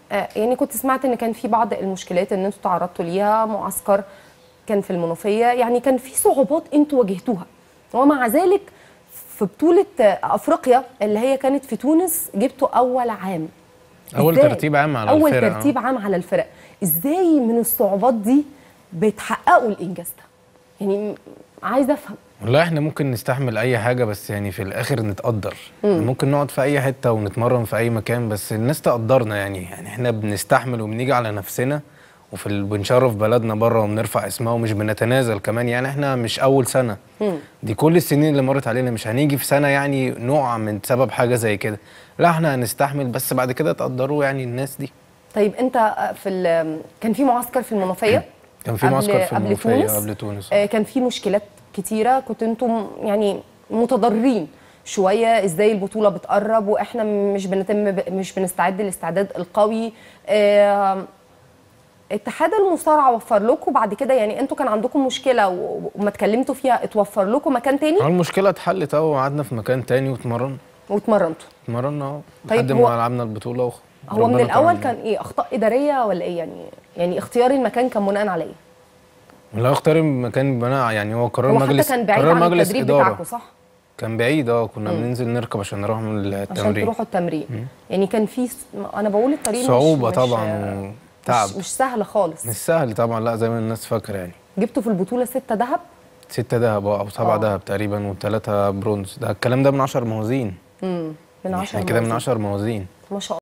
آه، يعني كنت سمعت ان كان في بعض المشكلات ان انتوا تعرضتوا ليها معسكر كان في المنوفيه يعني كان في صعوبات انتوا واجهتوها ومع ذلك في بطوله آه، افريقيا اللي هي كانت في تونس جبتوا اول عام اول إزاي؟ ترتيب عام على اول الفرق ترتيب عام على الفرق ازاي من الصعوبات دي بتحققوا الانجاز ده يعني م- عايزه افهم والله احنا ممكن نستحمل اي حاجه بس يعني في الاخر نتقدر ممكن نقعد في اي حته ونتمرن في اي مكان بس الناس تقدرنا يعني يعني احنا بنستحمل وبنيجي على نفسنا وفي ال... بنشرف بلدنا بره وبنرفع اسمها ومش بنتنازل كمان يعني احنا مش اول سنه دي كل السنين اللي مرت علينا مش هنيجي في سنه يعني نقع من سبب حاجه زي كده لا احنا هنستحمل بس بعد كده تقدروا يعني الناس دي طيب انت آه، في ال- كان في معسكر في المنوفيه كان في قبل- معسكر في قبل المنوفيه تونس؟ قبل تونس آه، كان في مشكلات كتيره كنت انتم يعني متضررين شويه ازاي البطوله بتقرب واحنا مش بنتم ب... مش بنستعد الاستعداد القوي آه، اتحاد المصارعه وفر لكم بعد كده يعني انتوا كان عندكم مشكله و- وما اتكلمتوا فيها اتوفر لكم مكان تاني اه المشكله اتحلت اهو وقعدنا في مكان تاني واتمرنا واتمرنتوا اتمرنا اهو طيب لحد هو- ما لعبنا البطوله وخ... هو من ربنا الاول كرمنا. كان ايه اخطاء اداريه ولا ايه يعني يعني اختيار المكان كان بناء على ايه لا اختار المكان بناء يعني هو قرار هو حتى مجلس كان بعيد قرار عن مجلس التدريب اداره بتاعكم صح كان بعيد اه كنا بننزل نركب عشان نروح من عشان التمرين تروحوا التمرين يعني كان في س- انا بقول الطريق مش- صعوبه مش طبعا وتعب مش, مش سهل خالص مش سهل طبعا لا زي ما الناس فاكره يعني جبتوا في البطوله ستة ذهب ستة دهب اه او سبعة آه. دهب تقريبا وثلاثة برونز ده الكلام ده من 10 موازين من 10 احنا كده من 10 موازين ما شاء